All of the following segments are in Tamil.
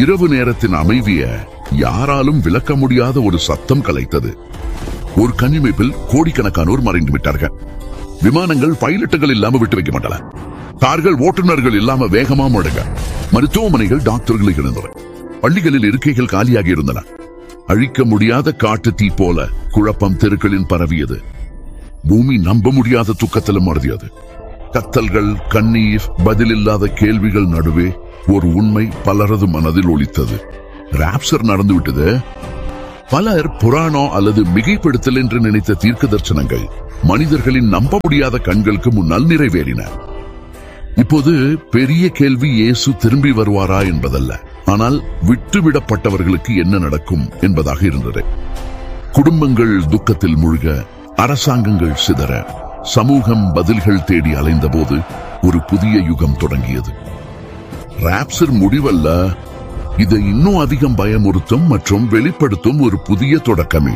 இரவு நேரத்தின் அமைதிய யாராலும் விளக்க முடியாத ஒரு சத்தம் கலைத்தது ஒரு கண்ணிமைப்பில் கோடிக்கணக்கானோர் மறைந்து விட்டார்கள் விமானங்கள் பைலட்டுகள் இல்லாம விட்டு வைக்க மாட்டல கார்கள் ஓட்டுநர்கள் இல்லாம வேகமா முடுங்க மருத்துவமனைகள் டாக்டர்கள் இருந்தன பள்ளிகளில் இருக்கைகள் காலியாகி இருந்தன அழிக்க முடியாத காட்டு தீ போல குழப்பம் தெருக்களில் பரவியது பூமி நம்ப முடியாத துக்கத்திலும் மறதியது கத்தல்கள் கண்ணீர் பதிலில்லாத கேள்விகள் நடுவே ஒரு உண்மை பலரது மனதில் ஒலித்தது ராப்சர் நடந்துவிட்டது பலர் புராணம் அல்லது மிகைப்படுத்தல் என்று நினைத்த தீர்க்க தரிசனங்கள் மனிதர்களின் நம்ப முடியாத கண்களுக்கு முன்னால் நிறைவேறின இப்போது பெரிய கேள்வி இயேசு திரும்பி வருவாரா என்பதல்ல ஆனால் விட்டுவிடப்பட்டவர்களுக்கு என்ன நடக்கும் என்பதாக இருந்தது குடும்பங்கள் துக்கத்தில் மூழ்க அரசாங்கங்கள் சிதற சமூகம் பதில்கள் தேடி அலைந்தபோது ஒரு புதிய யுகம் தொடங்கியது ராப்சர் முடிவல்ல இதை இன்னும் அதிகம் பயமுறுத்தும் மற்றும் வெளிப்படுத்தும் ஒரு புதிய தொடக்கமே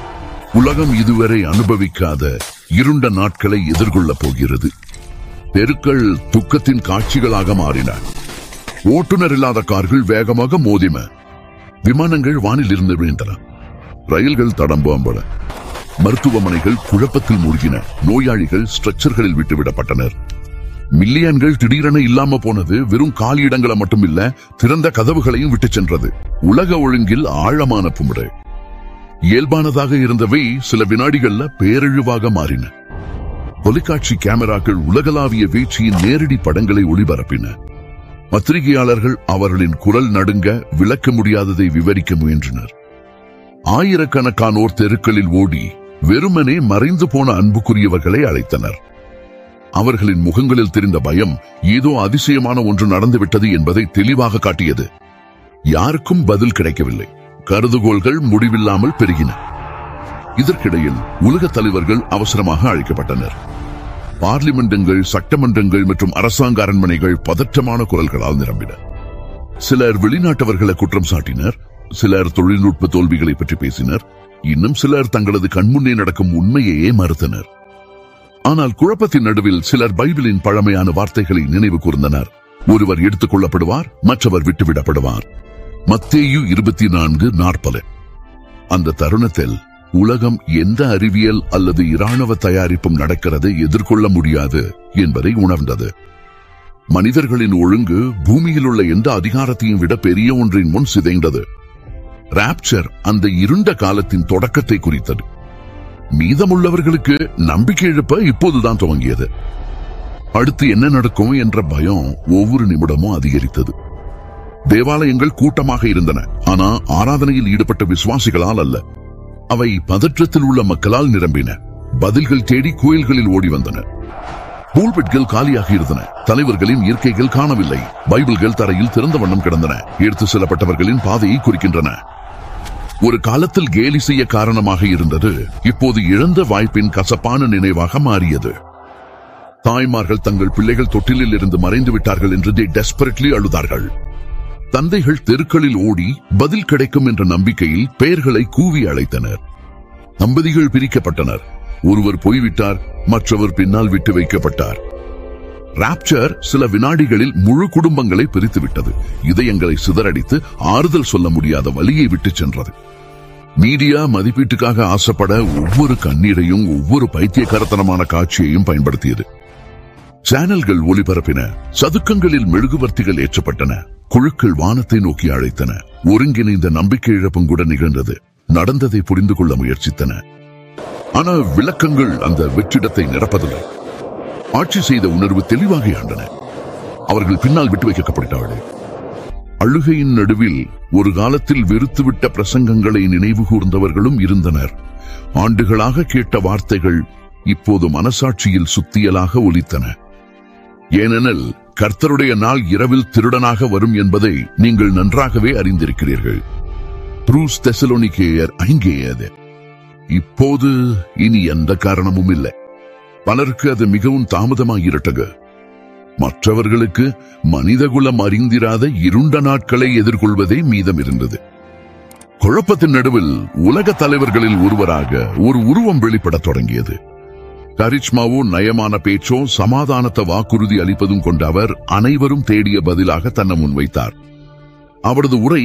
உலகம் இதுவரை அனுபவிக்காத இருண்ட நாட்களை எதிர்கொள்ளப் போகிறது தெருக்கள் துக்கத்தின் காட்சிகளாக மாறின ஓட்டுநர் இல்லாத கார்கள் வேகமாக மோதின விமானங்கள் வானில் இருந்து விழுந்தன ரயில்கள் தடம்பும்பட மருத்துவமனைகள் குழப்பத்தில் மூழ்கின நோயாளிகள் ஸ்ட்ரெச்சர்களில் விட்டுவிடப்பட்டனர் மில்லியன்கள் திடீரென இல்லாம போனது வெறும் காலி இடங்களை மட்டும் இல்ல திறந்த கதவுகளையும் விட்டு சென்றது உலக ஒழுங்கில் ஆழமான புமுடு இயல்பானதாக இருந்தவை சில வினாடிகள்ல பேரழிவாக மாறின தொலைக்காட்சி கேமராக்கள் உலகளாவிய வீழ்ச்சியின் நேரடி படங்களை ஒளிபரப்பின பத்திரிகையாளர்கள் அவர்களின் குரல் நடுங்க விளக்க முடியாததை விவரிக்க முயன்றனர் ஆயிரக்கணக்கானோர் தெருக்களில் ஓடி வெறுமனே மறைந்து போன அன்புக்குரியவர்களை அழைத்தனர் அவர்களின் முகங்களில் தெரிந்த பயம் ஏதோ அதிசயமான ஒன்று நடந்துவிட்டது என்பதை தெளிவாக காட்டியது யாருக்கும் பதில் கிடைக்கவில்லை கருதுகோள்கள் முடிவில்லாமல் பெருகின இதற்கிடையில் உலக தலைவர்கள் அவசரமாக அழைக்கப்பட்டனர் பார்லிமெண்டங்கள் சட்டமன்றங்கள் மற்றும் அரசாங்க அரண்மனைகள் பதற்றமான குரல்களால் நிரம்பின சிலர் வெளிநாட்டவர்களை குற்றம் சாட்டினர் சிலர் தொழில்நுட்ப தோல்விகளை பற்றி பேசினர் இன்னும் சிலர் தங்களது கண்முன்னே நடக்கும் உண்மையையே மறுத்தனர் ஆனால் குழப்பத்தின் நடுவில் சிலர் பைபிளின் பழமையான வார்த்தைகளை நினைவு கூர்ந்தனர் ஒருவர் எடுத்துக் கொள்ளப்படுவார் மற்றவர் விட்டுவிடப்படுவார் மத்தேயு இருபத்தி நான்கு நாற்பது அந்த தருணத்தில் உலகம் எந்த அறிவியல் அல்லது இராணுவ தயாரிப்பும் நடக்கிறது எதிர்கொள்ள முடியாது என்பதை உணர்ந்தது மனிதர்களின் ஒழுங்கு பூமியில் உள்ள எந்த அதிகாரத்தையும் விட பெரிய ஒன்றின் முன் சிதைந்தது ராப்சர் அந்த இருண்ட காலத்தின் தொடக்கத்தை குறித்தது மீதமுள்ளவர்களுக்கு நம்பிக்கை இழப்ப இப்போதுதான் துவங்கியது அடுத்து என்ன நடக்கும் என்ற பயம் ஒவ்வொரு நிமிடமும் அதிகரித்தது தேவாலயங்கள் கூட்டமாக இருந்தன ஆனா ஆராதனையில் ஈடுபட்ட விசுவாசிகளால் அல்ல அவை பதற்றத்தில் உள்ள மக்களால் நிரம்பின பதில்கள் தேடி கோயில்களில் ஓடி வந்தன பூல்பெட்கள் காலியாக இருந்தன தலைவர்களின் இயற்கைகள் காணவில்லை பைபிள்கள் தரையில் திறந்த வண்ணம் கிடந்தன எடுத்து செல்லப்பட்டவர்களின் பாதையை குறிக்கின்றன ஒரு காலத்தில் கேலி செய்ய காரணமாக இருந்தது இப்போது இழந்த வாய்ப்பின் கசப்பான நினைவாக மாறியது தாய்மார்கள் தங்கள் பிள்ளைகள் தொட்டிலில் இருந்து மறைந்து விட்டார்கள் என்று டெஸ்பரட்லி அழுதார்கள் தந்தைகள் தெருக்களில் ஓடி பதில் கிடைக்கும் என்ற நம்பிக்கையில் பெயர்களை கூவி அழைத்தனர் தம்பதிகள் பிரிக்கப்பட்டனர் ஒருவர் போய்விட்டார் மற்றவர் பின்னால் விட்டு வைக்கப்பட்டார் ராப்சர் சில வினாடிகளில் முழு குடும்பங்களை பிரித்துவிட்டது இதயங்களை சிதறடித்து ஆறுதல் சொல்ல முடியாத வழியை விட்டு சென்றது மீடியா மதிப்பீட்டுக்காக ஆசைப்பட ஒவ்வொரு கண்ணீரையும் ஒவ்வொரு பைத்தியக்காரத்தனமான காட்சியையும் பயன்படுத்தியது சேனல்கள் ஒளிபரப்பின சதுக்கங்களில் மெழுகுவர்த்திகள் ஏற்றப்பட்டன குழுக்கள் வானத்தை நோக்கி அழைத்தன ஒருங்கிணைந்த நம்பிக்கை இழப்பும் கூட நிகழ்ந்தது நடந்ததை புரிந்து கொள்ள முயற்சித்தன ஆனால் விளக்கங்கள் அந்த வெற்றிடத்தை நிரப்பதில்லை ஆட்சி செய்த உணர்வு தெளிவாக ஆண்டன அவர்கள் பின்னால் விட்டு வைக்கப்பட்டார்கள் அழுகையின் நடுவில் ஒரு காலத்தில் வெறுத்துவிட்ட பிரசங்கங்களை நினைவு கூர்ந்தவர்களும் இருந்தனர் ஆண்டுகளாக கேட்ட வார்த்தைகள் இப்போது மனசாட்சியில் சுத்தியலாக ஒலித்தன ஏனெனில் கர்த்தருடைய நாள் இரவில் திருடனாக வரும் என்பதை நீங்கள் நன்றாகவே அறிந்திருக்கிறீர்கள் ப்ரூஸ் தெசலோனிக்கேயர் ஐங்கேயது இப்போது இனி எந்த காரணமும் இல்லை பலருக்கு அது மிகவும் தாமதமாகிரட்டக மற்றவர்களுக்கு மனிதகுலம் அறிந்திராத இருண்ட நாட்களை எதிர்கொள்வதே மீதம் இருந்தது குழப்பத்தின் நடுவில் உலக தலைவர்களில் ஒருவராக ஒரு உருவம் வெளிப்படத் தொடங்கியது கரிச்மாவோ நயமான பேச்சோ சமாதானத்தை வாக்குறுதி அளிப்பதும் கொண்ட அவர் அனைவரும் தேடிய பதிலாக தன்னை முன்வைத்தார் அவரது உரை